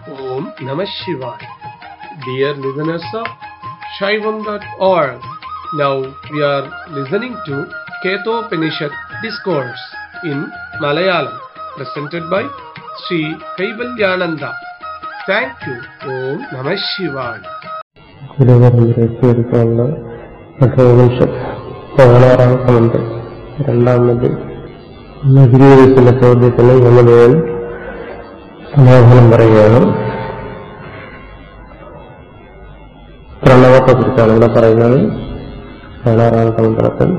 Om Namah Shivaya. Dear listeners of Shaivam.org, now we are listening to Ketopanishad Discourse in Malayalam, presented by Sri Kaivalyananda. Thank you. Om Namah Shivaya. ഗുരുവരമ്പരേക്കുള്ള അഘോനിഷത്ത് പതിനാറാമത്തെ മന്ത്രം രണ്ടാമത് നഗരീകരിക്കുന്ന ചോദ്യത്തിന് യമദേവൻ സമാധാനം പറയുകയാണ് പ്രണവത്തെ കുറിച്ചാണ് ഇവിടെ പറയുന്നത് പതിനാറാമത്തെ മന്ത്രത്തിൽ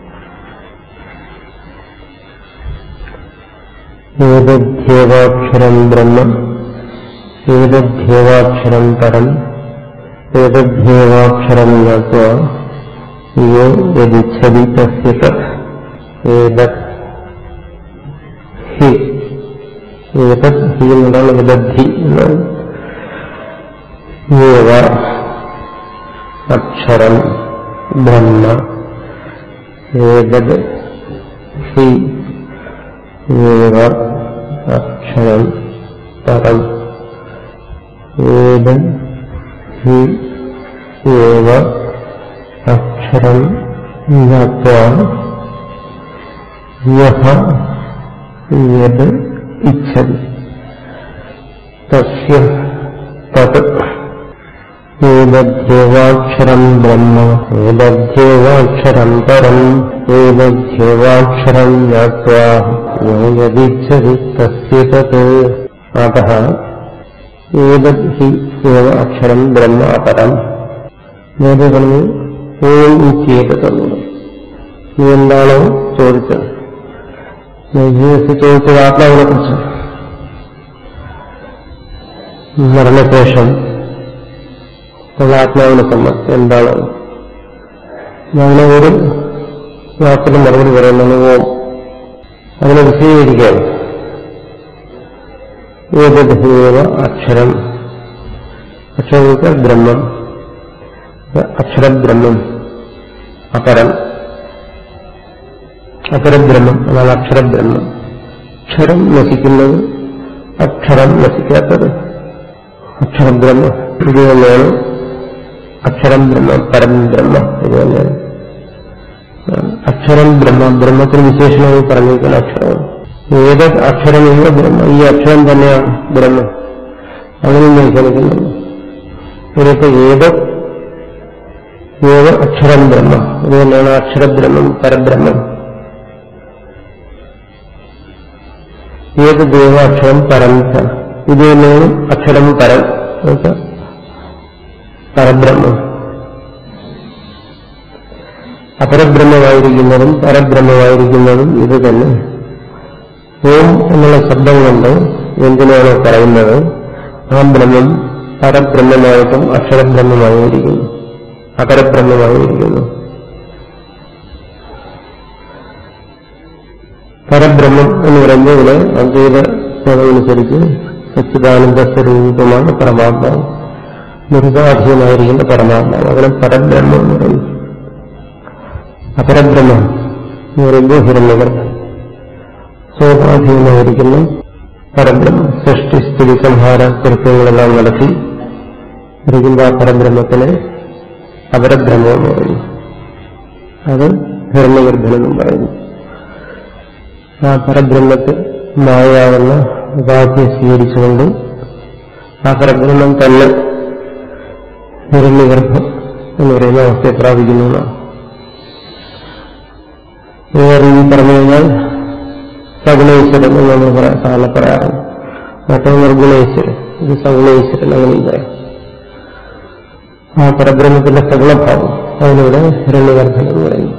ഏതധ്യേവാക്ഷരം ബ്രഹ്മ ഏതധ്യേവാക്ഷരം പരം ഏതധ്യേവാക്ഷരം ജ്ഞാത്വാ യോ യദിച്ഛതി തസ്യ തത് ഏതത് ഹി ഏതത് ഹി എന്നാണ് വിദദ്ധി എന്നാണ് ഏവ അക്ഷരം ബ്രഹ്മ ഏതത് ഹി ഏവ അക്ഷരം പരം ഏതത് ഹി ഏവ അക്ഷരം ജ്ഞാത്വാ യഹ യത് ഇച്ഛതി തസ്യ തത് ഏതധ്യേവാക്ഷരം ബ്രഹ്മ ഏതധ്യേവാക്ഷരം പരം ഏതധ്യേവാക്ഷരം ജ്ഞാത്വാ യോ യദിച്ഛതി തസ്യ തത് അതഃ ഏതത് ഹി ഏവ അക്ഷരം ബ്രഹ്മ അപരം നേരെ പറഞ്ഞു ഓം ഇത്യേതത് നീ എന്താണോ ചോദിച്ചത് നൈജീസ് ചോദിച്ചത് ആത്മാവിനെ കുറിച്ച് മരണശേഷം ഉള്ള ആത്മാവിനെ സംബന്ധിച്ച് എന്താണ് ഞങ്ങളെ ഒരു വാക്കിന് മറുപടി പറയുന്നത് ഓം അതിനെ വിശദീകരിക്കുകയാണ് ഏതേവ അക്ഷരം അക്ഷരം ബ്രഹ്മം അക്ഷരബ്രഹ്മം അപരം അപരബ്രഹ്മം അതാണ് അക്ഷരബ്രഹ്മം അക്ഷരം നശിക്കുന്നത് അക്ഷരം നശിക്കാത്തത് അക്ഷരബ്രഹ്മം ഇത് തന്നെയാണ് അക്ഷരം ബ്രഹ്മം പരം ബ്രഹ്മം ഇത് തന്നെയാണ് അക്ഷരം ബ്രഹ്മ ബ്രഹ്മത്തിന് വിശേഷണമായി പറഞ്ഞിരിക്കുന്ന അക്ഷരം ഏത് അക്ഷരമെന്ന ബ്രഹ്മ ഈ അക്ഷരം തന്നെയാണ് ബ്രഹ്മം അങ്ങനെ വ്യാഖ്യാനിക്കുന്നു ഇതിനൊക്കെ ഏത് ഏത് അക്ഷരം ബ്രഹ്മം ഇത് തന്നെയാണ് അക്ഷരബ്രഹ്മം പരബ്രഹ്മം ഏത് ദേവാക്ഷരം പരം ഇത് തന്നെയാണ് അക്ഷരം പരം പരബ്രഹ്മം അപരബ്രഹ്മമായിരിക്കുന്നതും പരബ്രഹ്മമായിരിക്കുന്നതും ഇത് തന്നെ ഓം എന്നുള്ള ശബ്ദം കൊണ്ട് എന്തിനാണോ പറയുന്നത് ആ ബ്രഹ്മം പരബ്രഹ്മമായിട്ടും അക്ഷരബ്രഹ്മമായിരിക്കുന്നു അപരബ്രഹ്മമായിരിക്കുന്നു പരബ്രഹ്മം എന്ന് പറയുമ്പോൾ ഇവിടെ അദ്വൈത അനുസരിച്ച് സച്ചിദാനന്ദ സ്വരൂപമാണ് പരമാത്മാവ് നിർഗാധീയമായിരിക്കുന്ന പരമാത്മാവ് അതിനെ പരബ്രഹ്മം എന്ന് പറയുന്നു അപരബ്രഹ്മം എന്ന് പറയുമ്പോൾ ഹിരണ്യഗർഭം സ്വാധീനമായിരിക്കുന്ന പരബ്രഹ്മം സൃഷ്ടി സ്ഥിതി സംഹാര കൃത്യങ്ങളെല്ലാം നടത്തി ഇരിക്കുന്ന ആ പരബ്രഹ്മത്തിനെ അപരബ്രഹ്മം എന്ന് പറയുന്നു അത് ഹിരണ്യഗർഭനെന്നും പറയുന്നു ആ പരബ്രഹ്മത്തെ മായാവുന്ന ഉപാധിയെ സ്വീകരിച്ചുകൊണ്ട് ആ പരബ്രഹ്മം തന്നെ ഹിരണ്യഗർഭം എന്ന് പറയുന്ന അവസ്ഥയെ പ്രാപിക്കുന്നതാണ് വേറെ ഈ പറഞ്ഞു കഴിഞ്ഞാൽ സഗുണേശ്വരൻ എന്ന് നമ്മൾ പറയാം സാധാരണ പറയാറുണ്ട് മറ്റേ നിർഗുണേശ്വരൻ ഇത് സഗുണേശ്വരൻ അങ്ങനെ പറയാം ആ പരബ്രഹ്മത്തിന്റെ സഗുണഭാവം അതിലൂടെ ഹിരണ്യഗർഭൻ എന്ന് പറയുന്നു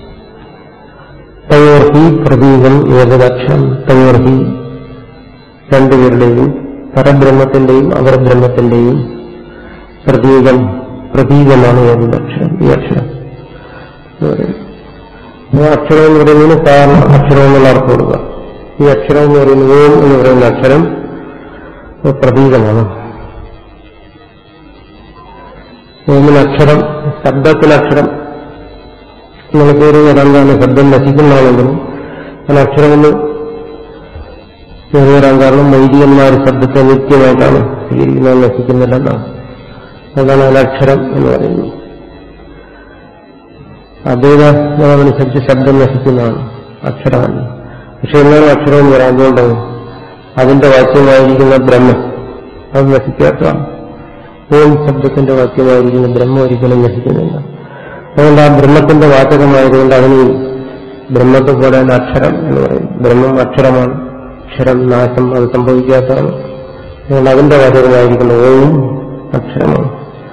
തയോർഹി പ്രതീകം ഏകദക്ഷം തയോർഹി രണ്ടുപേരുടെയും പരബ്രഹ്മത്തിന്റെയും അപരബ്രഹ്മത്തിന്റെയും പ്രതീകം പ്രതീകമാണ് ഏകദക്ഷം ഈ അക്ഷരം അക്ഷരം എന്ന് പറയുന്നതിന് സാധാരണ അക്ഷരം എന്നുള്ള അർത്ഥം കൊടുക്കുക ഈ അക്ഷരം എന്ന് പറയുന്നത് ഓം എന്ന് പറയുന്ന അക്ഷരം പ്രതീകമാണ് ഓമിന് അക്ഷരം ശബ്ദത്തിന് അക്ഷരം എന്നുള്ള പേര് വരാൻ കാരണം ശബ്ദം നശിക്കുന്നതാണെങ്കിലും അതിന് അക്ഷരമെന്ന് ചെറിയ കാരണം വൈദികന്മാർ ശബ്ദത്തെ നിത്യമായിട്ടാണ് സ്വീകരിക്കുന്നത് നശിക്കുന്നില്ലെന്നാണ് അതാണ് അതിലക്ഷരം എന്ന് പറയുന്നത് അദ്വൈത മതമനുസരിച്ച് ശബ്ദം നശിക്കുന്നതാണ് അക്ഷരമല്ല പക്ഷെ എന്നാലും അക്ഷരം എന്ന് പറയാൻ എന്തുകൊണ്ട് അതിന്റെ വാക്യമായിരിക്കുന്ന ബ്രഹ്മം അത് നശിക്കാത്തതാണ് ഓം ശബ്ദത്തിന്റെ വാക്യമായിരിക്കുന്ന ബ്രഹ്മം ഒരിക്കലും നശിക്കുന്നില്ല അതുകൊണ്ട് ആ ബ്രഹ്മത്തിന്റെ വാചകമായതുകൊണ്ട് അതിന് ബ്രഹ്മത്തെ പോലെ അക്ഷരം എന്ന് പറയും ബ്രഹ്മം അക്ഷരമാണ് അക്ഷരം നാശം അത് സംഭവിക്കാത്തതാണ് അതുകൊണ്ട് അതിന്റെ വാചകമായിരിക്കുന്ന ഓം അക്ഷരമാണ്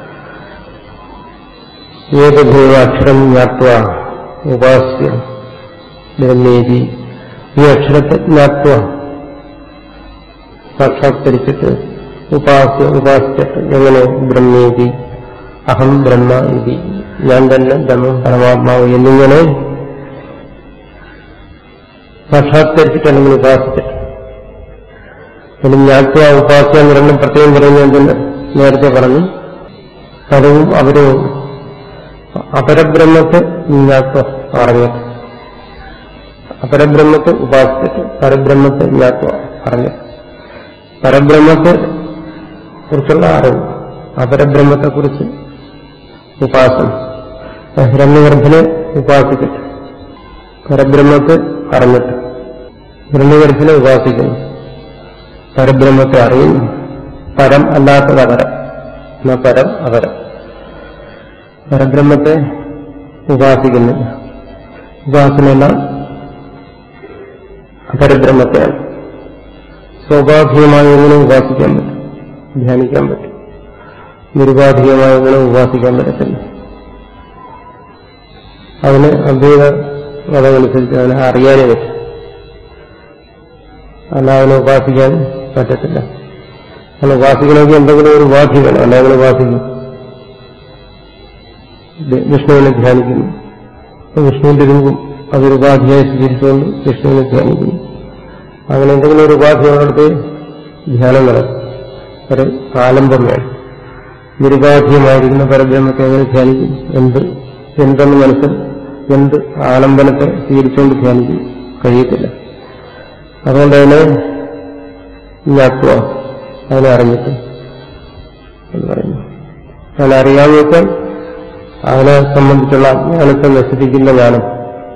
ഏകദേവ അക്ഷരം ജ്ഞാത്വ ഉപാസ്യ ബ്രഹ്മേതി ഈ അക്ഷരത്തെ ജ്ഞാത്വ സാക്ഷാത്കരിച്ചിട്ട് ഉപാസ്യ ഉപാസിച്ചിട്ട് എങ്ങനെ ബ്രഹ്മേതി അഹം ബ്രഹ്മ ഇതി ഞാൻ തന്നെ ബ്രഹ്മം പരമാത്മാവ് എന്നിങ്ങനെ സാക്ഷാത്കരിച്ചിട്ട് അല്ലെങ്കിൽ ഉപാസിച്ചിട്ട് പിന്നെ ജ്ഞാത്വ ഉപാസ്യ എന്ന് രണ്ടും പ്രത്യേകം പറയുന്നത് എന്തെന്ന് നേരത്തെ പറഞ്ഞു പരവും അവരവും അപരബ്രഹ്മത്തെ ജ്ഞാത്വ അറിഞ്ഞിട്ട് അപരബ്രഹ്മത്തെ ഉപാസിച്ചിട്ട് പരബ്രഹ്മത്തെ ജ്ഞാത്വ അറിഞ്ഞിട്ട് പരബ്രഹ്മത്തെ കുറിച്ചുള്ള അറിവ് അപരബ്രഹ്മത്തെ കുറിച്ച് ഉപാസന ഹിരണ്യഗർഭനെ ഉപാസിച്ചിട്ട് പരബ്രഹ്മത്തെ അറിഞ്ഞിട്ട് ഹിരണ്യഗർഭനെ ഉപാസിക്കുന്നു പരബ്രഹ്മത്തെ അറിയുന്നു പരം അല്ലാത്തത് അപരം എന്നാ പരം അപരം പരബ്രഹ്മത്തെ ഉപാസിക്കുന്നില്ല ഉപാസനയെല്ലാം അപരബ്രഹ്മത്തെയാണ് സ്വാഭാവികമായി എങ്ങനെ ഉപാസിക്കാൻ പറ്റും ധ്യാനിക്കാൻ പറ്റും നിരുപാധികമായി എങ്ങനെ ഉപാസിക്കാൻ പറ്റത്തില്ല അതിന് അദ്വൈത മതമനുസരിച്ച് അതിനെ അറിയാനേ പറ്റും അല്ല അതിനെ ഉപാസിക്കാൻ പറ്റത്തില്ല അങ്ങനെ ഉപാസിക്കണമെങ്കിൽ എന്തെങ്കിലും ഒരു ഉപാധി വേണം അല്ല അങ്ങനെ ഉപാസിക്കും വിഷ്ണുവിനെ ധ്യാനിക്കുന്നു വിഷ്ണുവിന്റെ രൂപം അതൊരു ഉപാധിയായി സ്വീകരിച്ചുകൊണ്ട് വിഷ്ണുവിനെ ധ്യാനിക്കുന്നു അങ്ങനെ എന്തെങ്കിലും ഒരു ഉപാധി ഉള്ളിടത്ത് ധ്യാനം നടക്കും ഒരു ആലംബം വേണം നിരുപാധിയമായിരിക്കുന്ന പരബ്രഹ്മത്തെ എങ്ങനെ ധ്യാനിക്കും എന്ത് എന്തെന്ന് മനസ്സിൽ എന്ത് ആലംബനത്തെ സ്വീകരിച്ചുകൊണ്ട് ധ്യാനിക്കും കഴിയത്തില്ല അതുകൊണ്ട് അതിനെ ജ്ഞാത്വ അതിനെ അറിഞ്ഞിട്ട് എന്ന് പറയുന്നു അതിനെ അറിയാമെന്ന് വെച്ചാൽ അതിനെ സംബന്ധിച്ചുള്ള ജ്ഞാനത്തെ നശിപ്പിക്കുന്ന ജ്ഞാനം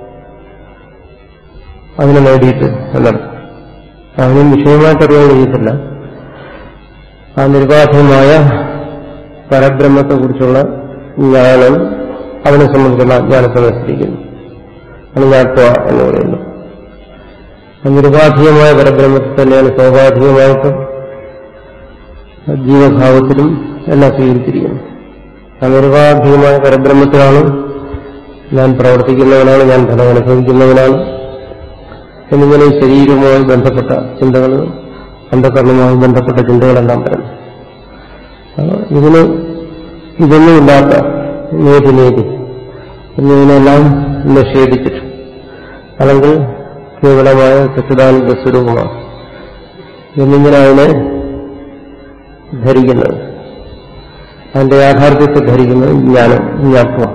അതിനെ നേടിയിട്ട് എന്നർത്ഥം അതിനും വിഷയമായിട്ട് അറിയാൻ കഴിയത്തില്ല ആ നിർബാധമായ പരബ്രഹ്മത്തെക്കുറിച്ചുള്ള ജ്ഞാനം അതിനെ സംബന്ധിച്ചുള്ള ജ്ഞാനത്തെ നശിപ്പിക്കുന്നു ആണ് ജ്ഞാത്വ എന്ന് പറയുന്നത് നിർബാധികമായ പരബ്രഹ്മത്തിൽ തന്നെയാണ് സ്വാഭാവികമായിട്ട് ജീവഭാവത്തിലും എല്ലാം സ്വീകരിച്ചിരിക്കുന്നത് അനിർവാധികമായ പരബ്രഹ്മത്തിലാണ് ഞാൻ പ്രവർത്തിക്കുന്നവനാണ് ഞാൻ ഫലം അനുഭവിക്കുന്നവനാണ് എന്നിങ്ങനെ ഈ ശരീരവുമായി ബന്ധപ്പെട്ട ചിന്തകൾ അന്ധകരണവുമായി ബന്ധപ്പെട്ട ചിന്തകളെല്ലാം വരുന്നു ഇതിന് ഇതൊന്നുമില്ലാത്ത നേതി നേതി എന്നിവനെല്ലാം നിഷേധിച്ചിട്ട് അല്ലെങ്കിൽ കേവലമായ സച്ചിദാനന്ദ സ്വരൂപമാണ് എന്നിങ്ങനെ അതിനെ ധരിക്കുന്നത് അതിന്റെ യാഥാർത്ഥ്യത്തെ ധരിക്കുന്നത് ജ്ഞാനം ജ്ഞാത്വം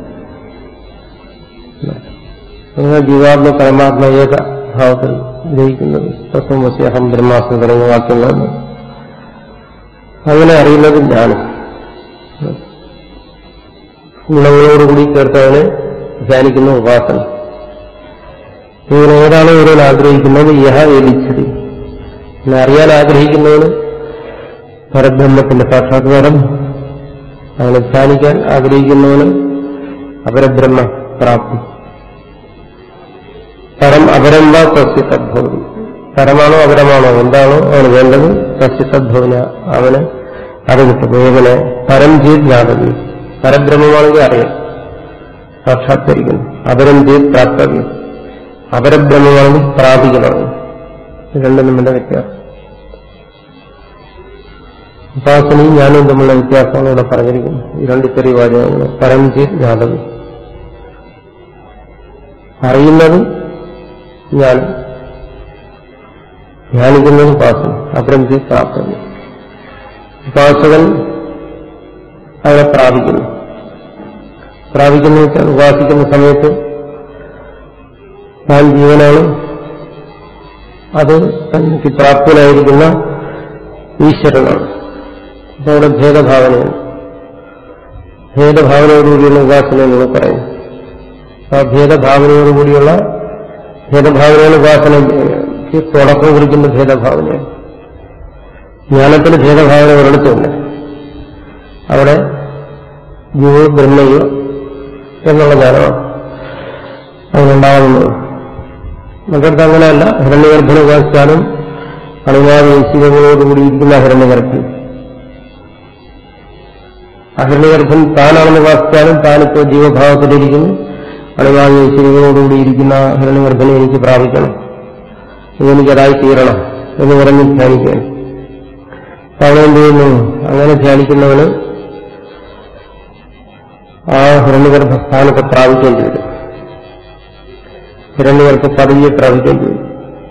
അങ്ങനെ ജീവാത്മ പരമാത്മ ഏക ഭാവത്തിൽ ഗ്രഹിക്കുന്നത് തത്വമസ്യഹം ബ്രഹ്മാസ്മി തുടങ്ങിയ വാക്യങ്ങളാണ് അങ്ങനെ അറിയുന്നത് ജ്ഞാനം ഗുണങ്ങളോടുകൂടി ചേർത്തവനെ ധ്യാനിക്കുന്ന ഉപാസന ഇങ്ങനെ ഏതാണ് ഇവരോട് ആഗ്രഹിക്കുന്നത് യഹ ഏലിച്ചത് എന്നെ അറിയാൻ ആഗ്രഹിക്കുന്നവന് പരബ്രഹ്മത്തിന്റെ സാക്ഷാത്കാരം അങ്ങനെ ധ്യാനിക്കാൻ ആഗ്രഹിക്കുന്നവന് അപരബ്രഹ്മ പ്രാപ്തി പരം അപരം വാ തസ്യ തദ്ഭവതി പരമാണോ അപരമാണോ എന്താണോ അവന് വേണ്ടത് തസ്യ തദ്ഭവന അവന് അത് കിട്ടും ഏകനെ പരം ചെയ്ത് ജാതവി പരബ്രഹ്മമാണെങ്കിൽ അറിയാം സാക്ഷാത്കരിക്കുന്നു അപരം ചെയ്ത് പ്രാപ്തവ്യം അപരബ്രഹ്മമാണെങ്കിൽ പ്രാപിക്കണം രണ്ടും തമ്മിലുള്ള വ്യത്യാസം ഉപാസനയും ഞാനും തമ്മിലുള്ള വ്യത്യാസമാണ് ഇവിടെ പറഞ്ഞിരിക്കുന്നത് ഈ രണ്ട് ചെറിയ വാചകങ്ങൾ പരം ചെയ്ത് ജാതവി അറിയുന്നത് ഞാൻ ധ്യാനിക്കുന്നത് ഉപാസന അപ്പുറം ചെയ്ത് പ്രാപ്തവ്യം ഉപാസകൻ അവരെ പ്രാപിക്കുന്നു പ്രാപിക്കുന്ന വെച്ചാൽ ഉപാസിക്കുന്ന സമയത്ത് താൻ ജീവനാണ് അത് തനിക്ക് പ്രാപ്തനായിരിക്കുന്ന ഈശ്വരനാണ് അപ്പൊ അവിടെ ഭേദഭാവനയാണ് ഭേദഭാവനയോടുകൂടിയുള്ള ഉപാസന എന്ന് പറയും ആ ഭേദഭാവനയോടുകൂടിയുള്ള ഭേദഭാവനയുടെ ഉപാസനയ്ക്ക് തുടക്കം കുറിക്കുന്ന ഭേദഭാവനയാണ് ജ്ഞാനത്തിന് ഭേദഭാവന ഒരിടത്തുമില്ല അവിടെ ജീവ ബ്രഹ്മയോ എന്നുള്ള ജ്ഞാനമാണ് അതിനുണ്ടാകുന്നത് മറ്റടുത്ത് അങ്ങനെയല്ല ഹിരണ്യഗർഭനെ ഉപാസിച്ചാലും അണിവാദ ഈശ്വരങ്ങളോടുകൂടി ഇരിക്കുന്ന ഹിരണ്യഗർഭൻ ആ ഹിരണ്യഗർഭൻ താനാണെന്ന് ഉപാസിച്ചാലും താനിപ്പോ ജീവഭാവത്തിലിരിക്കുന്നു അണിവാദ ഈശ്വരങ്ങളോടുകൂടി ഇരിക്കുന്ന ഹിരണ്യഗർഭനെ എനിക്ക് പ്രാപിക്കണം ഇതെനിക്കതായി തീരണം എന്ന് പറഞ്ഞ് ധ്യാനിക്കുകയാണ് അപ്പൊ അവൻ എന്ത് ചെയ്യുന്നു അങ്ങനെ ധ്യാനിക്കുന്നവന് ആ ഹിരണ്യഗർഭ സ്ഥാനത്ത് പ്രാപിക്കേണ്ടി വരും ഹിരണ്യഗർഭ പദവിയെ പ്രാപിക്കേണ്ടി വരും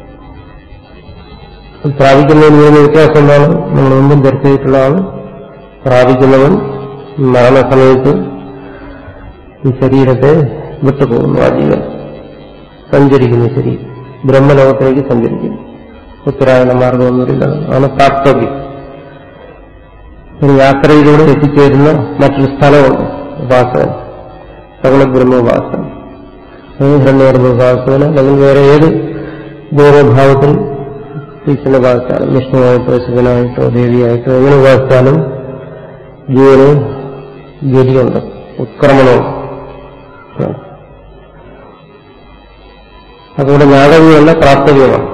പ്രാപിക്കുന്നതിന് വരുന്ന വ്യത്യാസം എന്താണ് നമ്മൾ മുമ്പും ചർച്ച ചെയ്തിട്ടുള്ളതാണ് പ്രാപിക്കുന്നവൻ മരണസമയത്ത് ഈ ശരീരത്തെ വിട്ടുപോകുന്നു ആ ജീവൻ സഞ്ചരിക്കുന്നു ശരീരം ബ്രഹ്മലോകത്തിലേക്ക് സഞ്ചരിക്കുന്നു ഉത്തരായണ മാർഗമൊന്നുമില്ല ആണ് പ്രാപ്തവ്യം ഒരു യാത്രയിലൂടെ എത്തിച്ചേരുന്ന മറ്റൊരു സ്ഥലമുണ്ട് ഉപാസന സകല ബ്രഹ്മോപാസന ഹിരണ്യഗർഭ ഉപാസന അല്ലെങ്കിൽ വേറെ ഏത് ഗൗരവഭാവത്തിൽ ഈശ്വരനെ ഉപാസിച്ചാലും വിഷ്ണുവായിട്ടോ ശിവനായിട്ടോ ദേവിയായിട്ടോ എങ്ങനെ ഉപാസിച്ചാലും ജീവന് ഗതിയുണ്ട് ഉത്ക്രമണമുണ്ട് അതുകൊണ്ട് നാടകീയമല്ല പ്രാപ്തവ്യമാണ്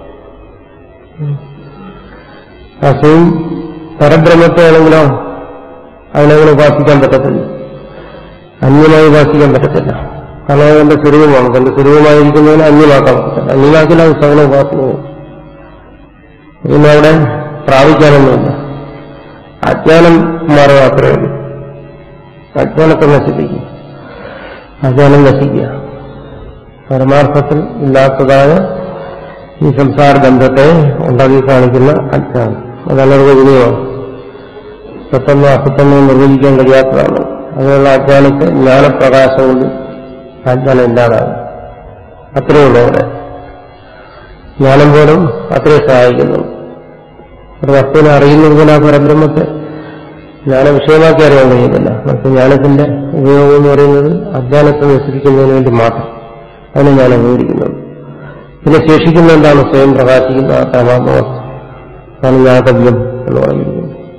അസൂം പരബ്രഹ്മത്തെ ആണെങ്കിലോ അതിനങ്ങനെ ഉപാസിക്കാൻ പറ്റത്തില്ല അന്യമായി ഉപാസിക്കാൻ പറ്റത്തില്ല കാരണം അത് തന്റെ സ്വരൂപമാണ് തന്റെ സ്വരൂപമായിരിക്കുന്നതിന് അന്യമാക്കാൻ പറ്റത്തില്ല അന്യമാക്കില്ല അത് സകല ഉപാസനവും പിന്നെ അവിടെ പ്രാപിക്കാനൊന്നുമില്ല അജ്ഞാനം മാറുക മാത്രമേ ഉള്ളൂ അജ്ഞാനത്തെ നശിപ്പിക്കും അജ്ഞാനം നശിക്കുക പരമാർത്ഥത്തിൽ ഇല്ലാത്തതായ ഈ സംസാര ബന്ധത്തെ ഉണ്ടാക്കി കാണിക്കുന്ന അജ്ഞാനം അതല്ലൊരു വിജയമാണ് പെട്ടെന്ന് അസത്തെന്ന് നിർവചിക്കാൻ കഴിയാത്തതാണ് അതിനുള്ള അജ്ഞാനത്തെ ജ്ഞാനപ്രകാശം കൊണ്ട് അജ്ഞാനം ഇല്ലാതാകും അത്രയേ ഉള്ളൂ അവിടെ ജ്ഞാനം പോലും അത്രയും സഹായിക്കുന്നു ഒരു വസ്തുവിനെ അറിയുന്നത് പോലെ ആ പരബ്രഹ്മത്തെ ജ്ഞാന വിഷയമാക്കി അറിയാൻ കഴിയുന്നില്ല പക്ഷെ ജ്ഞാനത്തിന്റെ ഉപയോഗം എന്ന് പറയുന്നത് അജ്ഞാനത്തെ നശിപ്പിക്കുന്നതിന് വേണ്ടി മാത്രം അതിനെ ഞാൻ ഉപകരിക്കുന്നത് പിന്നെ ശേഷിക്കുന്ന എന്താണ് സ്വയം പ്രകാശിക്കുന്ന ആ പരമാത്മവസ്തു അതാണ് ജ്ഞാതവ്യം എന്ന് പറഞ്ഞിരിക്കുന്നത്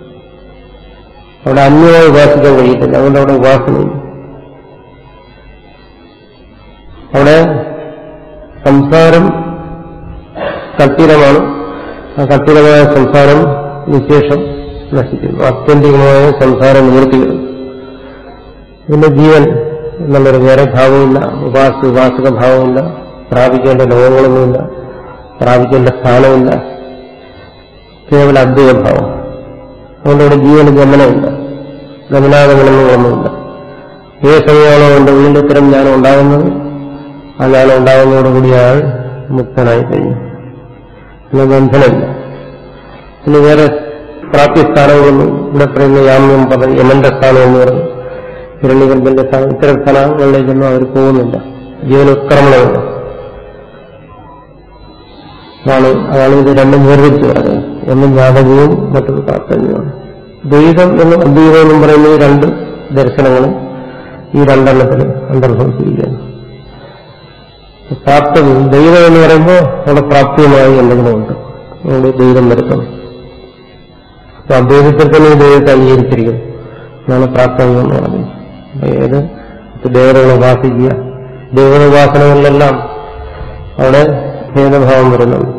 അവിടെ അന്യമായി ഉപാസിക്കാൻ കഴിയത്തില്ല അതുകൊണ്ട് അവിടെ ഉപാസനയില്ല അവിടെ സംസാരം കൽപ്പിതമാണ് ആ കൽപ്പിതമായ സംസാരം വിശേഷം നശിക്കുന്നു ആത്യന്തികമായ സംസാരം നിവൃത്തി വരുന്നു പിന്നെ ജീവൻ എന്നുള്ളൊരു വേറെ ഭാവമില്ല ഉപാസ ഉപാസക ഭാവമില്ല പ്രാപിക്കേണ്ട ലോകങ്ങളൊന്നുമില്ല പ്രാപിക്കേണ്ട സ്ഥാനമില്ല കേവല അദ്വൈത ഭാവം അതുകൊണ്ട് ഇവിടെ ജീവന് ഗമനമില്ല ഗമനാഗമനങ്ങളൊന്നുമില്ല ഏത് സമയമാണോ എന്റെ ഉള്ളിൽ ഇത്തരം ജ്ഞാനം ഉണ്ടാകുന്നത് ആ ജ്ഞാനം ഉണ്ടാകുന്നതോടുകൂടി അയാൾ മുക്തനായി കഴിഞ്ഞു പിന്നെ ബന്ധനമില്ല പിന്നെ വേറെ പ്രാപ്തിസ്ഥാനങ്ങളൊന്നും ഇവിടെ പറയുന്ന യാമ്യം പദം യമന്റെ സ്ഥാനം എന്ന് പറഞ്ഞു ഹിരണ്യഗർഭന്റെ സ്ഥാനം ഇത്തരം സ്ഥാനങ്ങളിലേക്കൊന്നും അവർ പോകുന്നില്ല ജീവനുത്ക്രമണമില്ല അതാണ് അതാണ് ഇത് രണ്ടും വേർതിരിച്ച് പറയുന്നത് ഒന്ന് ജാതകവും മറ്റൊരു പ്രാപ്തജ്ഞമാണ് ദ്വൈതം എന്നും അദ്വൈതം എന്നും പറയുന്ന ഈ രണ്ട് ദർശനങ്ങളും ഈ രണ്ടെണ്ണത്തിൽ അന്തർഭവിച്ചിരിക്കുകയാണ് പ്രാപ്തവും ദൈവം എന്ന് പറയുമ്പോൾ അവിടെ പ്രാപ്തിയുമായി എന്തെങ്കിലും ഉണ്ട് അതുകൊണ്ട് ദൈവം വരുത്തണം അപ്പൊ അദ്വൈതത്തിൽ തന്നെ ഈ ദൈവത്തെ അംഗീകരിച്ചിരിക്കുന്നു അതാണ് പ്രാപ്തം എന്ന് പറയുന്നത് അപ്പൊ ഏത് ദേവതകളെ ഉപാസിക്കുക ദേവത ഉപാസനകളിലെല്ലാം അവിടെ ഭേദഭാവം വരുന്നുണ്ട്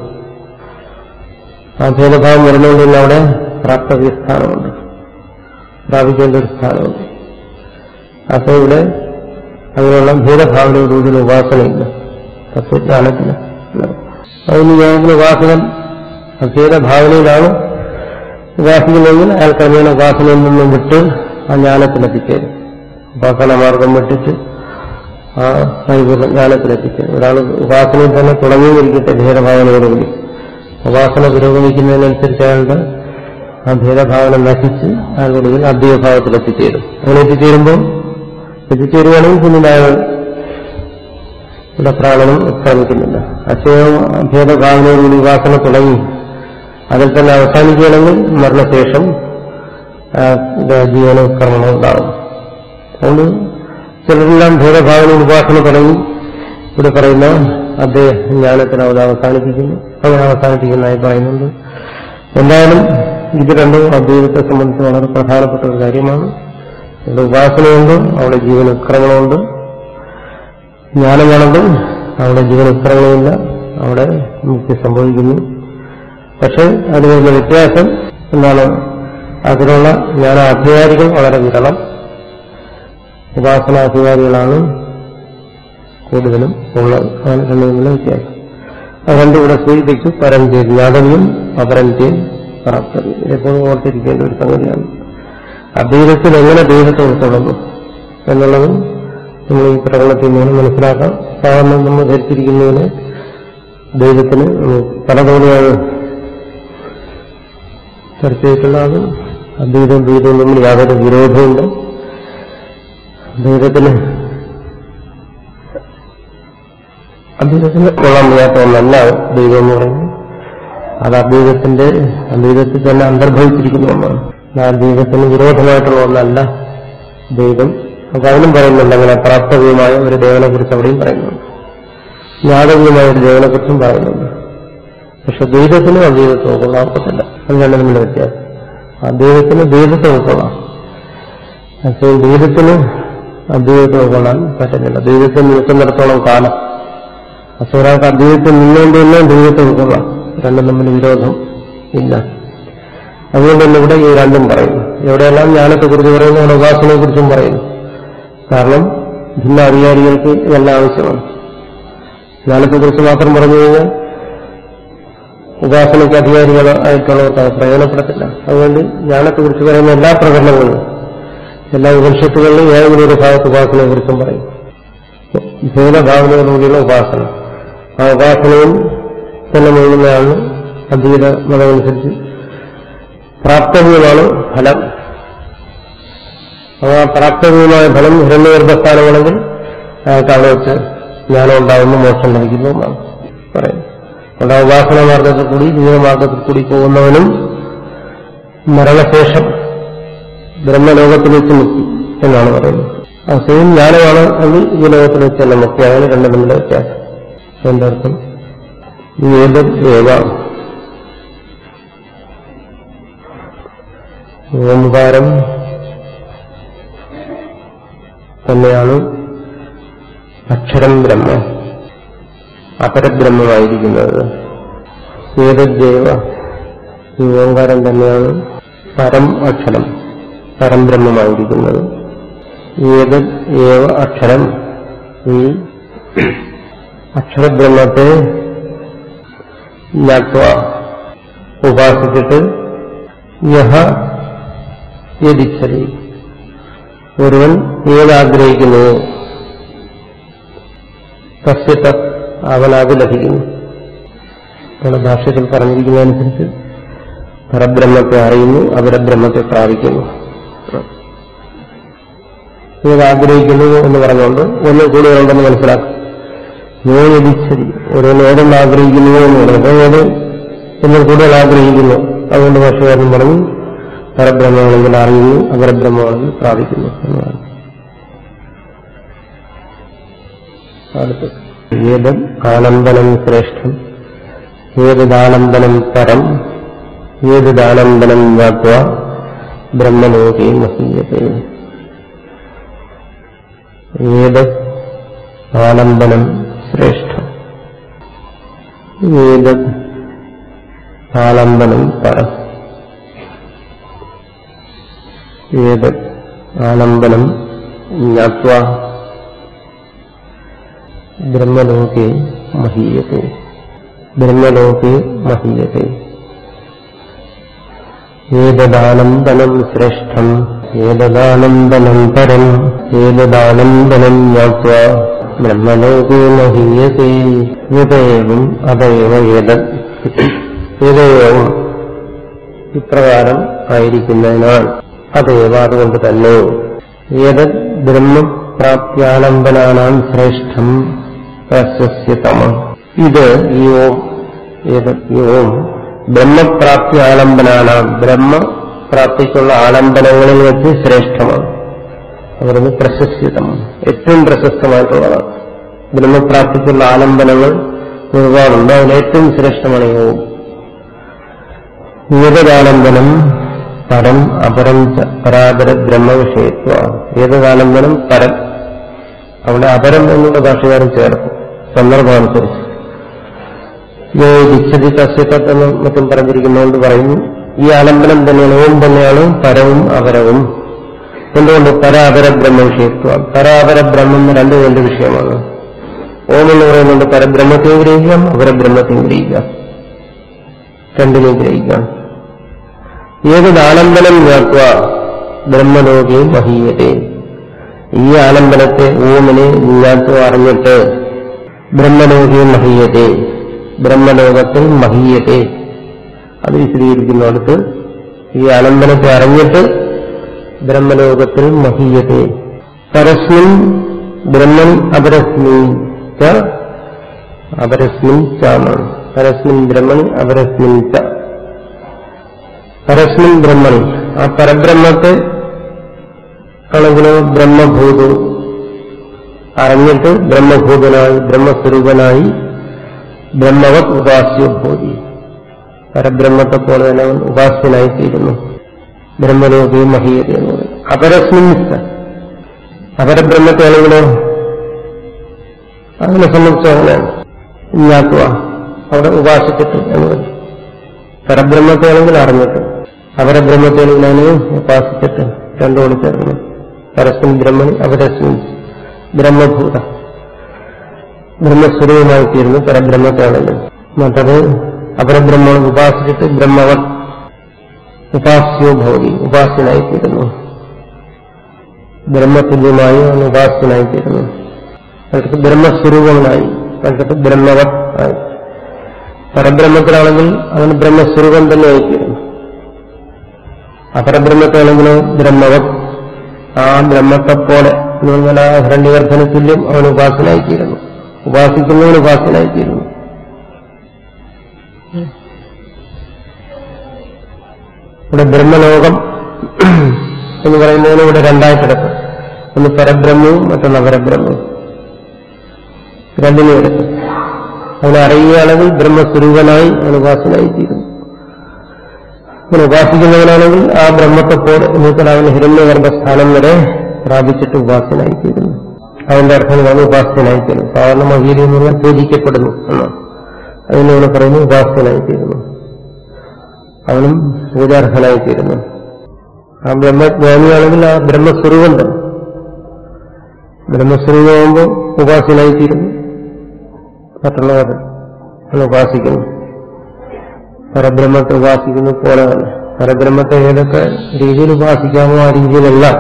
ആ ഭേദഭാവം വരുന്നതുകൊണ്ട് തന്നെ അവിടെ പ്രാപ്തവ്യ സ്ഥാനമുണ്ട് പ്രാപിക്കേണ്ട ഒരു സ്ഥാനമുണ്ട് അപ്പൊ ഇവിടെ അങ്ങനെയുള്ള ഭേദഭാവനയോടുകൂടി ഉപാസനയില്ല തത്വജ്ഞാനത്തില്ല അതിന് യോഗത്തിന് ഉപാസകൻ അഭേദഭാവനയിലാണ് ഉപാസിക്കുന്നതെങ്കിൽ അയാൾ ക്രമേണ ഉപാസനയിൽ നിന്നും വിട്ട് ആ ജ്ഞാനത്തിലെത്തിച്ചേരും ഉപാസന മാർഗം വിട്ടിട്ട് ആ പരിപൂർണ്ണ ജ്ഞാനത്തിലെത്തിച്ചേരും ഒരാൾ ഉപാസനയിൽ തന്നെ തുടങ്ങിയിരിക്കട്ടെ ഭേദഭാവനയോടുകൂടി ഉപാസന പുരോഗമിക്കുന്നതിനനുസരിച്ച് അയാളുടെ ആ ഭേദഭാവന നശിച്ച് അയാളുടെ അദ്വൈതഭാവത്തിൽ എത്തിച്ചേരും അങ്ങനെ എത്തിച്ചേരുമ്പോൾ എത്തിച്ചേരുകയാണെങ്കിൽ പിന്നീട് അയാൾ ഇവിടെ പ്രാണനും ഉത്ക്രമിക്കുന്നില്ല അക്ഷയം ഭേദഭാവനയോടുകൂടി ഉപാസന തുടങ്ങി അതിൽ തന്നെ അവസാനിക്കുകയാണെങ്കിൽ മരണശേഷം ആ, ഇത് ജീവന ഉത്ക്രമണം ഉണ്ടാവും അതുകൊണ്ട് ചിലരെല്ലാം ഭേദഭാവന ഉപാസന തുടങ്ങി ഇവിടെ പറയുന്ന അദ്ദേഹം ജ്ഞാനത്തിന് അത് അവസാനിപ്പിക്കുന്നു അങ്ങനെ അവസാനിപ്പിക്കുന്നതായി പറയുന്നുണ്ട് എന്തായാലും ഇത് രണ്ടും അദ്വൈതത്തെ സംബന്ധിച്ച് വളരെ പ്രധാനപ്പെട്ട ഒരു കാര്യമാണ് ഇവിടെ ഉപാസനയുണ്ട് അവിടെ ജീവനുക്രമണമുണ്ട് ജ്ഞാനമാണെങ്കിൽ അവിടെ ജീവനുക്രമണമില്ല അവിടെ മുക്തി സംഭവിക്കുന്നു പക്ഷെ അതിനുള്ള വ്യത്യാസം എന്താണ് അതിനുള്ള ജ്ഞാനാധികാരികൾ വളരെ വിരളം ഉപാസനാധികാരികളാണ് കൂടുതലും ഉള്ളത് അതാണ് രണ്ടും തമ്മിലുള്ള വ്യത്യാസം അത് രണ്ടും ഇവിടെ സൂചിപ്പിച്ചു പരം ചെയ്ത് ജ്ഞാതവ്യം അപരം ചെയ്ത് പ്രാപ്തവ്യം ഇതെപ്പോഴും ഓർത്തിരിക്കേണ്ട ഒരു സംഗതിയാണ് അദ്വൈതത്തിൽ എങ്ങനെ ദൈവത്തെ ഉൾക്കൊള്ളുന്നു എന്നുള്ളതും നമ്മൾ ഈ പ്രകടനത്തിൽ നിന്ന് മനസ്സിലാക്കാം സാധാരണ നമ്മൾ ധരിച്ചിരിക്കുന്നതിന് ദൈവത്തിന് പലതവണയാണ് ചർച്ച ചെയ്തിട്ടുള്ളത് അദ്വൈതവും ദ്വൈതവും തമ്മിൽ യാതൊരു വിരോധമുണ്ട് ദൈവത്തിന് അദ്വൈതത്തിന് കൊള്ളാൻ വയ്യാത്ത ഒന്നല്ല ദൈവം എന്ന് പറയുന്നത് അത് അദ്വൈതത്തിന്റെ അദ്വൈതത്തിൽ തന്നെ അന്തർഭവിച്ചിരിക്കുന്ന ഒന്നാണ് ആ ദൈവത്തിന് വിരോധമായിട്ടുള്ള ഒന്നല്ല ദൈവം അപ്പൊ അതിനും പറയുന്നുണ്ട് അങ്ങനെ പ്രാപ്തവ്യമായ ഒരു ദേവനെ കുറിച്ച് അവിടെയും പറയുന്നുണ്ട് യാദവ്യമായ ഒരു ദേവനെ കുറിച്ചും പറയുന്നുണ്ട് പക്ഷെ ദൈവത്തിനും അദ്വൈതത്തെ ഉൾക്കൊള്ളാൻ ഒക്കത്തില്ല അത് രണ്ടും തമ്മിലുള്ള വ്യത്യാസം അദ്വൈതത്തിന് ദൈവത്തെ ഉൾക്കൊള്ളാം പക്ഷേ ദൈവത്തിന് അദ്വൈതത്തെ ഉൾക്കൊള്ളാൻ പറ്റുന്നില്ല ദൈവത്തിൽ നിൽക്കുന്നിടത്തോളം കാലം പക്ഷെ ഒരാൾക്ക് അദ്വൈതത്തിൽ നിന്നുകൊണ്ട് തന്നെ ദൈവത്തെ ഉൾക്കൊള്ളാം രണ്ടും തമ്മിൽ വിരോധം ഇല്ല അതുകൊണ്ട് തന്നെ ഇവിടെ ഈ രണ്ടും പറയുന്നു എവിടെയെല്ലാം ജ്ഞാനത്തെക്കുറിച്ച് പറയുന്നു അവിടെ ഉപാസനയെക്കുറിച്ചും പറയുന്നു കാരണം ഭിന്ന അധികാരികൾക്ക് ഇതെല്ലാം ആവശ്യമാണ് ജ്ഞാനത്തെക്കുറിച്ച് മാത്രം പറഞ്ഞു കഴിഞ്ഞാൽ ഉപാസനയ്ക്ക് അധികാരികളായിട്ടുള്ളവർക്ക് അത് പ്രയോജനപ്പെടത്തില്ല അതുകൊണ്ട് ജ്ഞാനത്തെക്കുറിച്ച് പറയുന്ന എല്ലാ പ്രകടനങ്ങളും എല്ലാ ഉപനിഷത്തുകളിലും ഏതെങ്കിലും ഒരു ഭാഗത്ത് ഉപാസനയെക്കുറിച്ചും പറയും ഭേദഭാവനയോടുകൂടിയുള്ള ഉപാസന ആ ഉപാസനയും തന്നെ മുഴുകുന്നതാണ് അദ്വൈത മതമനുസരിച്ച് പ്രാപ്തവ്യമാണ് ഫലം ആ പ്രാപ്തവ്യമായ ഫലം ഹിരണ്യഗർഭസ്ഥാനമാണെങ്കിൽ അയാൾക്ക് അവിടെ വെച്ച് ജ്ഞാനം ഉണ്ടാകുന്നു മോക്ഷം ലഭിക്കുന്നു എന്നാണ് പറയുന്നത് അവിടെ ഉപാസന മാർഗത്തിൽ കൂടി ജീവമാർഗത്തിൽ കൂടി പോകുന്നവനും മരണശേഷം ബ്രഹ്മലോകത്തിൽ വെച്ച് മുക്തി എന്നാണ് പറയുന്നത് ആ സെയിം ജ്ഞാനമാണ് എങ്കിൽ ഈ ലോകത്തിൽ വെച്ച് തന്നെ മുക്തി അങ്ങനെ രണ്ടും തമ്മിലുള്ള വ്യത്യാസം എന്റെ അർത്ഥം ഏത് ഏവ ഓംകാരം തന്നെയാണ് അക്ഷരം ബ്രഹ്മ അപരബ്രഹ്മമായിരിക്കുന്നത് ഏതദ്ദേവ ഈ ഓങ്കാരം തന്നെയാണ് പരം അക്ഷരം പരംബ്രഹ്മമായിരിക്കുന്നത് ഏത് ഏവ അക്ഷരം ഈ അക്ഷരബ്രഹ്മത്തെ ജ്ഞാത്വ ഉപാസിച്ചിട്ട് യഹ യതിച്ഛതി ഒരുവൻ ഏതാഗ്രഹിക്കുന്നു തസ്യത അവൻ അത് ലഭിക്കുന്നു നമ്മുടെ ഭാഷ്യത്തിൽ പറഞ്ഞിരിക്കുന്നതനുസരിച്ച് പരബ്രഹ്മത്തെ അറിയുന്നു അപരബ്രഹ്മത്തെ പ്രാപിക്കുന്നു ഏതാഗ്രഹിക്കുന്നു എന്ന് പറഞ്ഞുകൊണ്ട് ഒന്ന് കൂടുതലുണ്ടെന്ന് മനസ്സിലാക്കും യോ യതിച്ചതി ഒരുവൻ ഏതെന്ന് ആഗ്രഹിക്കുന്നു എന്ന് പറയുന്നത് ഏത് എന്ന് കൂടുതൽ ആഗ്രഹിക്കുന്നു അതുകൊണ്ട് ഭാഷകാരൻ പറഞ്ഞു പരബ്രഹ്മമാണെങ്കിൽ അറിയുന്നു അപരബ്രഹ്മമാണെങ്കിൽ പ്രാപിക്കുന്നു എന്നതാണ് അടുത്ത് ഏത് ആനന്ദനം ശ്രേഷ്ഠം ഏതദാനന്ദനം പരം ഏതദാനന്ദനം ജ്ഞാത്വ ബ്രഹ്മലോകേ മഹീയത്തെ ഏത് ആനന്ദനം ശ്രേഷ്ഠം ഏത് ആലംബനം പരം ഏത് ആലംബനം ജ്ഞാത്വ ബ്രഹ്മലോകെ മഹീയത്തെ ബ്രഹ്മലോകെ മഹീയത്തെ ഏതദാനന്ദനം ശ്രേഷ്ഠം ഏതദാനന്ദനം പരം ഏതദാനന്ദനം ജ്ഞാത്വ ബ്രഹ്മലോകെ മഹീയത്തെ യഥേവം അതേവ ഏതത് ഏതേവം ഇപ്രകാരം ആയിരിക്കുന്നതിനാൽ അതേവ അതുകൊണ്ട് തന്നെ ഏതത് ബ്രഹ്മപ്രാപ്യാലംബനാനാം ശ്രേഷ്ഠം പ്രശസ്യതമ ഇത് ഈ ഓം ഏത് ഈ ഓം ബ്രഹ്മപ്രാപ്തി ആലംബനാണ് ബ്രഹ്മപ്രാപ്തിക്കുള്ള ആലംബനങ്ങളിൽ വെച്ച് ശ്രേഷ്ഠമാണ് അവരത് പ്രശസ്തിതം ഏറ്റവും പ്രശസ്തമായിട്ടുള്ളതാണ് ബ്രഹ്മപ്രാപ്തിക്കുള്ള ആലംബനങ്ങൾ ഒരുപാടുണ്ട് അതിൽ ഏറ്റവും ശ്രേഷ്ഠമാണ് ഈ ഓം ഏതൊരാലംബനം പരം അപരം ച പരാപര ബ്രഹ്മവിഷയത്വ ഏതൊരാലംബനം പരം അവിടെ അപരം എന്നുള്ള ഭാഷകാരൻ ചേർക്കും സന്ദർഭമനുസരിച്ച് യോജിച്ചതി കസ്യത്തത് എന്ന് മറ്റും പറഞ്ഞിരിക്കുന്നതുകൊണ്ട് പറയുന്നു ഈ ആലംബനം തന്നെയാണ് ഓം തന്നെയാണ് പരവും അപരവും എന്തുകൊണ്ട് പരാപര ബ്രഹ്മവിഷയത്വ പരാപര ബ്രഹ്മം രണ്ടു രണ്ട് വിഷയമാണ് ഓം എന്ന് പറയുന്നുണ്ട് പരബ്രഹ്മത്തെയും ഗ്രഹിക്കാം അപരബ്രഹ്മത്തെയും ഗ്രഹിക്കാം രണ്ടിനെയും ഗ്രഹിക്കാം ഏതൊരാലംബനം വ്യാപ്വ ബ്രഹ്മലോകയും മഹീയതേ ഈ ആലംബനത്തെ ഓമിനെ ജ്ഞാത്വ അറിഞ്ഞിട്ട് ബ്രഹ്മലോകയും മഹീയതേ ബ്രഹ്മലോകത്തിൽ മഹീയതേ അത് വിശദീകരിക്കുന്നിടത്ത് ഈ ആലംബനത്തെ അറിഞ്ഞിട്ട് ബ്രഹ്മലോകത്തിൽ മഹീയതേ പരസ്മിൻ ബ്രഹ്മൻ അപരസ്മിൻ ച അപരസ്മിൻ ചാണ് പരസ്മിൻ ബ്രഹ്മണി അപരസ്മിൻ ച പരസ്മിൻ ബ്രഹ്മണി ആ പരബ്രഹ്മത്തെ ആണെങ്കിലോ ബ്രഹ്മഭൂതു അറിഞ്ഞിട്ട് ബ്രഹ്മഭൂതനായി ബ്രഹ്മസ്വരൂപനായി ബ്രഹ്മവത് ഉപാസ്യഭൂതി പരബ്രഹ്മത്തെ പോലെ തന്നെ അവൻ ഉപാസ്യനായിത്തീരുന്നു ബ്രഹ്മലോകയും മഹീയത എന്ന് പറയും അപരസ്മിൻ അപരബ്രഹ്മത്തെ ആണെങ്കിലോ അതിനെ സംബന്ധിച്ച് അങ്ങനെയാണ് ഇല്ലാക്കുക അവിടെ ഉപാസിച്ചിട്ട് എന്ന് പറയും പരബ്രഹ്മത്തെ ആണെങ്കിൽ അറിഞ്ഞിട്ട് അപരബ്രഹ്മത്തെ ആണെങ്കിൽ അതിനെ ഉപാസിച്ചിട്ട് രണ്ടോട് ചേർക്കണം പരസ്മിൻ ബ്രഹ്മണി അപരസ്മിൻ ബ്രഹ്മഭൂത ബ്രഹ്മസ്വരൂപമായി തീരുന്നു പരബ്രഹ്മത്തെ ആണെങ്കിൽ മറ്റത് അപരബ്രഹ്മം ഉപാസിച്ചിട്ട് ബ്രഹ്മവത് ഉപാസ്യോ ഭവതി ഉപാസ്യനായി തീരുന്നു ബ്രഹ്മതുല്യമായി അവൻ ഉപാസ്യനായി തീരുന്നു അടുത്ത് ബ്രഹ്മസ്വരൂപങ്ങളായി അടുത്ത് ബ്രഹ്മവത് ആയി പരബ്രഹ്മത്തിലാണെങ്കിൽ അവന് ബ്രഹ്മസ്വരൂപം തന്നെ ആയിത്തീരുന്നു അപരബ്രഹ്മത്താണെങ്കിലോ ബ്രഹ്മവത് ആ ബ്രഹ്മത്തെ പോലെ എന്ന് പറഞ്ഞാൽ ആ ഹിരണ്യവർദ്ധന തുല്യം അവൻ ഉപാസനായിത്തീരുന്നു ഉപാസിക്കുന്നവൻ ഉപാസനായിത്തീരുന്നു ഇവിടെ ബ്രഹ്മലോകം എന്ന് പറയുന്നതിന് ഇവിടെ രണ്ടായിട്ടെടുക്കും ഒന്ന് പരബ്രഹ്മവും മറ്റൊന്ന് അപരബ്രഹ്മവും രണ്ടിനും എടുക്കും അവനെ അറിയുകയാണെങ്കിൽ ബ്രഹ്മസ്വരൂപനായി അവൻ ഉപാസനായിത്തീരുന്നു അവൻ ഉപാസിക്കുന്നവനാണെങ്കിൽ ആ ബ്രഹ്മത്തെ പോലെ എന്നുവെച്ചാൽ അവൻ ഹിരണ്യഗർഭ സ്ഥാനം വരെ പ്രാപിച്ചിട്ട് ഉപാസനായിത്തീരുന്നു അതിന്റെ അർത്ഥം അവൻ ഉപാസനായിത്തീരുന്നു സാധാരണ മഹീരി എന്ന് പറഞ്ഞാൽ പൂജിക്കപ്പെടുന്നു എന്നാണ് അതിനോട് പറയുന്നു ഉപാസനായിത്തീരുന്നു അവനും പൂജാർഹനായിത്തീരുന്നു ആ ബ്രഹ്മജ്ഞാനിയാണെങ്കിൽ ആ ബ്രഹ്മസ്വരൂപം തന്നെ ബ്രഹ്മസ്വരൂപമാകുമ്പോൾ ഉപാസനായിത്തീരുന്നു മറ്റുള്ളവർ അവൻ ഉപാസിക്കുന്നു പരബ്രഹ്മത്തെ ഉപാസിക്കുന്ന പോലെ തന്നെ പരബ്രഹ്മത്തെ ഏതൊക്കെ രീതിയിൽ ഉപാസിക്കാമോ ആ രീതിയിലെല്ലാം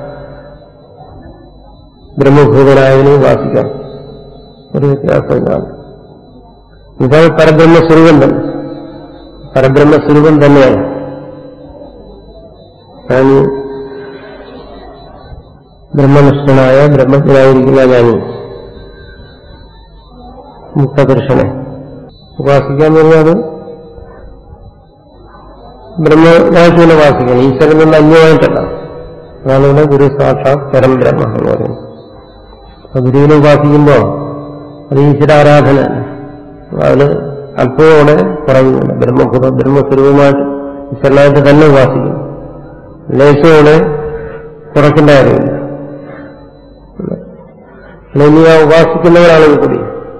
ബ്രഹ്മഭൂതനായതിനെ ഉപാസിക്കാം ഒരു വ്യത്യാസമില്ലാതെ ഇതാണ് പരബ്രഹ്മസ്വരൂപം തന്നെ പരബ്രഹ്മസ്വരൂപം തന്നെയാണ് ഞാൻ ബ്രഹ്മനിഷ്ഠനായ ബ്രഹ്മത്തിനായിരിക്കുന്ന ഞാൻ മുക്തപുരുഷനെ ഉപാസിക്കാൻ പറഞ്ഞാൽ ബ്രഹ്മനാശിനെ ഉപാസിക്കണം ഈശ്വരൻ നിന്ന് അന്യമായിട്ടല്ല അതാണ് ഇവിടെ ഗുരു സാക്ഷാത് പരം ബ്രഹ്മ എന്ന് പറയുന്നത് അപ്പൊ ഗുരുവിനെ ഉപാസിക്കുമ്പോൾ അത് ഈശ്വരാരാധന അത് അല്പത്തോടെ പറയുന്നുണ്ട് ബ്രഹ്മഭൂത ബ്രഹ്മസ്വരൂപമായിട്ട് ഈശ്വരനായിട്ട് തന്നെ ഉപാസിക്കും ലേശോടെ കുറയ്ക്കേണ്ട കാര്യമില്ല ഇനി ആ ഉപാസിക്കുന്നവരാണെങ്കിൽ കൂടി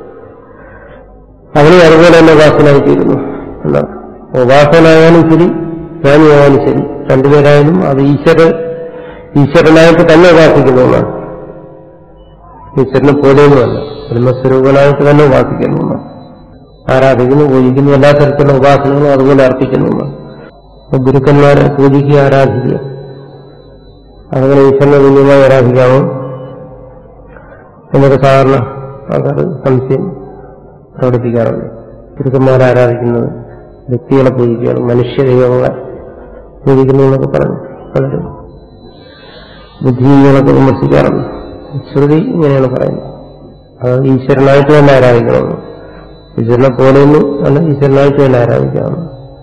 അവനെ അതുപോലെ തന്നെ ഉപാസനായിത്തീരുന്നു എന്നാണ് ഉപാസനായാലും ശരി ജ്ഞാനിയായാലും ശരി രണ്ടുപേരായാലും അത് ഈശ്വര ഈശ്വരനായിട്ട് തന്നെ ഉപാസിക്കുന്നതാണ് ഈശ്വരനെ പോലെയൊന്നുമല്ല ബ്രഹ്മസ്വരൂപനായിട്ട് തന്നെ ഉപാസിക്കുന്നതാണ് ആരാധിക്കുന്നു പൂജിക്കുന്നു എല്ലാ തരത്തിലുള്ള ഉപാസനകളും അതുപോലെ അർപ്പിക്കുന്നതാണ് ഗുരുക്കന്മാരെ പൂജിക്കുക ആരാധിക്കുക അതുപോലെ ഈശ്വരനെ തുല്യമായി ആരാധിക്കാമോ എന്നൊക്കെ സാധാരണ ആൾക്കാർ സംശയം പ്രകടിപ്പിക്കാറുണ്ട് ഗുരുക്കന്മാരെ ആരാധിക്കുന്നത് വ്യക്തികളെ പൂജിക്കുകയാണ് മനുഷ്യ ദൈവങ്ങളെ പൂജിക്കുന്നു എന്നൊക്കെ പറഞ്ഞു പലരും ബുദ്ധിജീവികളൊക്കെ വിമർശിക്കാറുണ്ട് ശ്രുതി ഇങ്ങനെയാണ് പറയുന്നത് അത് ഈശ്വരനായിട്ട് തന്നെ ആരാധിക്കണം ഈശ്വരനെ പോലെയൊന്നും അല്ല ഈശ്വരനായിട്ട് തന്നെ ആരാധിക്കണം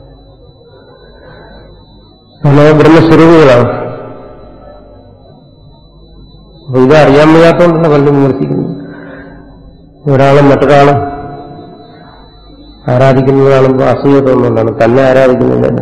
നമ്മൾ ബ്രഹ്മസ്വരൂപികളാണ് അപ്പൊ ഇത് അറിയാൻ വയ്യാത്തതുകൊണ്ടല്ല പലരും വിമർശിക്കുന്നത് ഒരാളും മറ്റൊരാളും ആരാധിക്കുന്നത് കാണുമ്പോൾ അസൂയ തോന്നുന്നതാണ് തന്നെ ആരാധിക്കുന്നില്ലല്ലോ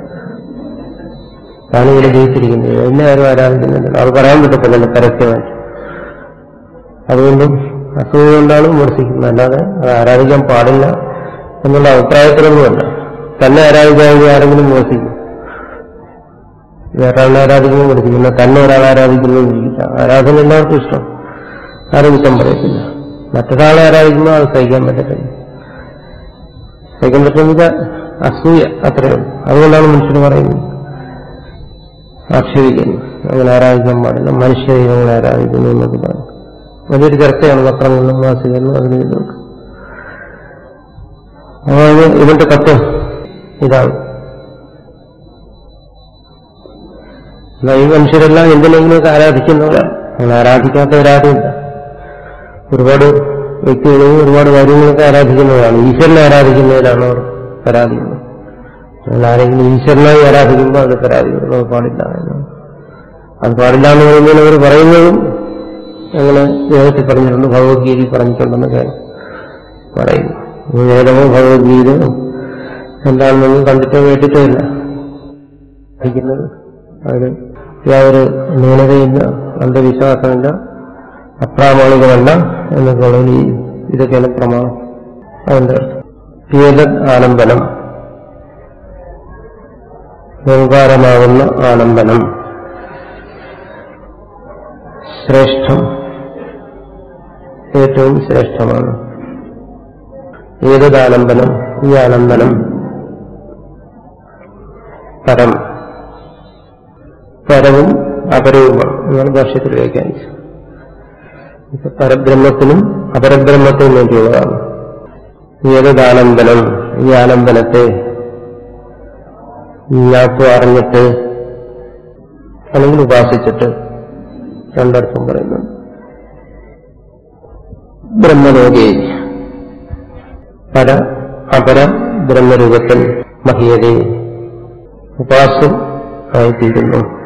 താനിവിടെ ജയിച്ചിരിക്കുന്നത് എന്നെ ആരും ആരാധിക്കുന്നില്ല അത് പറയാൻ പറ്റത്തില്ലല്ലോ പരസ്യമായിട്ട് അതുകൊണ്ടും അസൂയ കൊണ്ടാണ് വിമർശിക്കുന്നത് അല്ലാതെ അത് ആരാധിക്കാൻ പാടില്ല എന്നുള്ള അഭിപ്രായത്തിലൊന്നുമല്ല തന്നെ ആരാധിക്കാമെങ്കിൽ ആരെങ്കിലും വിമർശിക്കും വേറൊരാളെ ആരാധിക്കുമ്പോൾ വിളിക്കുന്നില്ല തന്നെ ഒരാളെ ആരാധിക്കുന്നത് ഇരിക്കില്ല ആരാധന എല്ലാവർക്കും ഇഷ്ടം ആരും കുറ്റം പറയത്തില്ല മറ്റൊരാളെ ആരാധിക്കുമ്പോൾ അത് സഹിക്കാൻ പറ്റത്തില്ല സഹിക്കാൻ പറ്റുന്നത് അസൂയ അത്രയേ ഉള്ളൂ അതുകൊണ്ടാണ് മനുഷ്യർ പറയുന്നത് ആക്ഷേപിക്കുന്നു അങ്ങനെ ആരാധിക്കാൻ പാടില്ല മനുഷ്യ ദൈവങ്ങളെ ആരാധിക്കുന്നു എന്നൊക്കെ പറയും വലിയൊരു ചർച്ചയാണ് പത്രങ്ങളിലും മാസികളിലും അതിന് ഇതൊക്കെ അതാണ് ഇതിന്റെ തത്വം ഇതാണ് എന്നാൽ ഈ മനുഷ്യരെല്ലാം എന്തിനെങ്കിലുമൊക്കെ ആരാധിക്കുന്നവരാണ് അങ്ങനെ ആരാധിക്കാത്തവരാരുമില്ല ഒരുപാട് വ്യക്തികളും ഒരുപാട് കാര്യങ്ങളൊക്കെ ആരാധിക്കുന്നവരാണ് ഈശ്വരനെ ആരാധിക്കുന്നവരാണ് അവർ പരാതിയുള്ളത് എന്നാൽ ആരെങ്കിലും ഈശ്വരനായി ആരാധിക്കുമ്പോൾ അത് പരാതി അത് പാടില്ല എന്നാണ് അത് പാടില്ല എന്ന് പറയുന്നതിന് അവർ പറയുന്നതും അങ്ങനെ വേദത്തിൽ പറഞ്ഞിട്ടുണ്ട് ഭഗവത്ഗീതയിൽ പറഞ്ഞിട്ടുണ്ടെന്ന് കാര്യം പറയുന്നു വേദമോ ഭഗവത്ഗീതയോ എന്താണെന്നൊന്നും കണ്ടിട്ടോ കേട്ടിട്ടോ ഇല്ല പഠിക്കുന്നത് അതിന് യാതൊരു ന്യൂനതയില്ല അന്ധവിശ്വാസമില്ല അപ്രാമാണികമല്ല എന്നൊക്കെ ഉള്ളതിൽ ഈ ഇതൊക്കെയാണ് പ്രമാണം അതിന്റെ ഏതത് ആലംബനം ഓങ്കാരമാകുന്ന ആലംബനം ശ്രേഷ്ഠം ഏറ്റവും ശ്രേഷ്ഠമാണ് ഏതദാലംബനം ഈ ആലംബനം പരം പരവും അപരവുമാണ് എന്നാണ് ഭാഷ്യത്തിൽ വ്യാഖ്യാനിച്ചത് ഇപ്പൊ പരബ്രഹ്മത്തിനും അപരബ്രഹ്മത്തിനും വേണ്ടിയുള്ളതാണ് ഏതദാലംബനം ഈ ആലംബനത്തെ ഞാത്തു അറിഞ്ഞിട്ട് അല്ലെങ്കിൽ ഉപാസിച്ചിട്ട് രണ്ടർത്ഥം പറയുന്നു ബ്രഹ്മലോകേ പര അപര ബ്രഹ്മരൂപത്തിൽ മഹിയതേ ഉപാസം ആയിത്തീരുന്നു